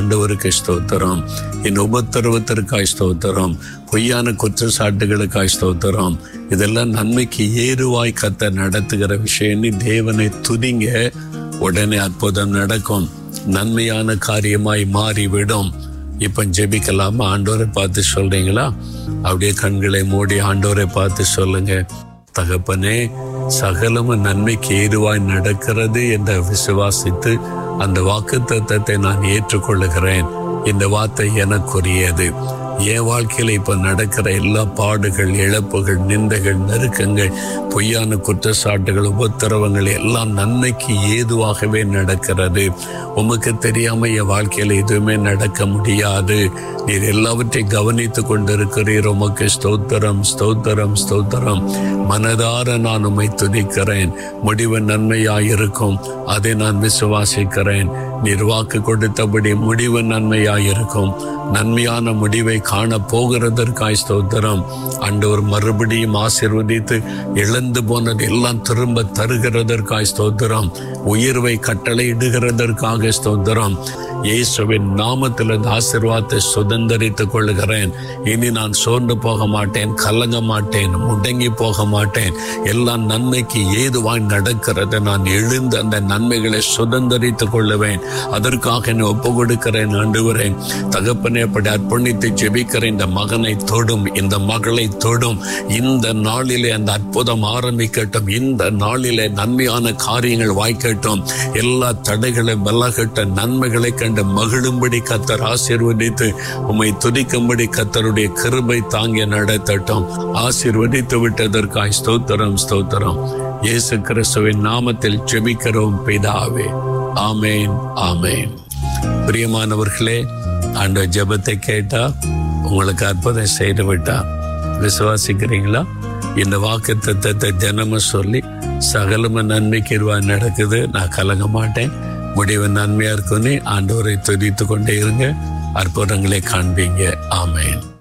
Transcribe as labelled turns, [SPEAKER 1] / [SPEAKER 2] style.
[SPEAKER 1] ஆண்டவருக்கு ஸ்தோத்திரம் என் உபத்திரவத்திற்காய் ஸ்தோத்திரம் பொய்யான குற்றச்சாட்டுகளுக்காய் ஸ்தோத்திரம் இதெல்லாம் நன்மைக்கு ஏதுவாய் கத்த நடத்துகிற விஷயம் தேவனை துதிங்க உடனே அற்புதம் நடக்கும் நன்மையான காரியமாய் மாறிவிடும் இப்ப ஜெபிக்கலாமா ஆண்டோரை பார்த்து சொல்றீங்களா அப்படியே கண்களை மூடி ஆண்டோரை பார்த்து சொல்லுங்க தகப்பனே சகலமும் நன்மைக்கு ஏதுவாய் நடக்கிறது என்று விசுவாசித்து அந்த வாக்கு தத்தத்தை நான் ஏற்றுக்கொள்ளுகிறேன் இந்த வார்த்தை எனக்குரியது என் வாழ்க்கையில இப்ப நடக்கிற எல்லா பாடுகள் இழப்புகள் நிந்தைகள் நெருக்கங்கள் பொய்யான குற்றச்சாட்டுகள் உபத்திரவங்கள் எல்லாம் நன்மைக்கு ஏதுவாகவே நடக்கிறது உமக்கு தெரியாம என் வாழ்க்கையில எதுவுமே நடக்க முடியாது நீர் எல்லாவற்றையும் கவனித்து கொண்டிருக்கிறீர் உமக்கு ஸ்தோத்திரம் ஸ்தோத்திரம் ஸ்தோத்திரம் மனதார நான் உம்மை துதிக்கிறேன் முடிவு நன்மையாயிருக்கும் அதை நான் விசுவாசிக்கிறேன் நீர் வாக்கு கொடுத்தபடி முடிவு நன்மையாயிருக்கும் நன்மையான முடிவை காண போகிறதற்காய் ஸ்தோத்திரம் ஆண்டவர் மறுபடியும் ஆசிர்வதித்து இழந்து போனது எல்லாம் திரும்ப தருகிறதற்காய் ஸ்தோத்திரம் உயர்வை கட்டளையிடுகிறதற்காக ஸ்தோத்திரம் இயேசுவின் நாமத்தில் இந்த ஆசீர்வாதத்தை சுதந்திரித்துக் கொள்கிறேன் இனி நான் சோர்ந்து போக மாட்டேன் கலங்க மாட்டேன் முடங்கி போக மாட்டேன் எல்லாம் நன்மைக்கு ஏதுவாய் நடக்கிறது நான் எழுந்து அந்த நன்மைகளை சுதந்திரித்துக் கொள்ளுவேன் அதற்காக என்னை ஒப்பு கொடுக்கிறேன் ஆண்டுகிறேன் தகப்பனே அப்படி அர்ப்பணித்து ஜெபிக்கிற இந்த மகனை தொடும் இந்த மகளை தொடும் இந்த நாளிலே அந்த அற்புதம் ஆரம்பிக்கட்டும் இந்த நாளிலே நன்மையான காரியங்கள் வாய்க்கட்டும் எல்லா தடைகளும் விலகட்ட நன்மைகளை கண்டு மகிழும்படி கத்தர் ஆசீர்வதித்து உம்மை துதிக்கும்படி கத்தருடைய கிருபை தாங்கி நடத்தட்டும் ஆசீர்வதித்து விட்டதற்காய் ஸ்தோத்திரம் ஸ்தோத்திரம் இயேசு கிறிஸ்துவின் நாமத்தில் ஜெபிக்கிறோம் பிதாவே ஆமேன் ஆமேன் பிரியமானவர்களே ஆண்ட ஜெபத்தை கேட்டா உங்களுக்கு அற்புதம் செய்து விட்டா விசுவாசிக்கிறீங்களா இந்த வாக்கு தத்தத்தை தினமும் சொல்லி சகலம நன்மைக்கு இருவா நடக்குது நான் கலங்க மாட்டேன் முடிவு நன்மையா இருக்குன்னு ஆண்டவரை துதித்து கொண்டே இருங்க அற்புதங்களை காண்பீங்க ஆமேன்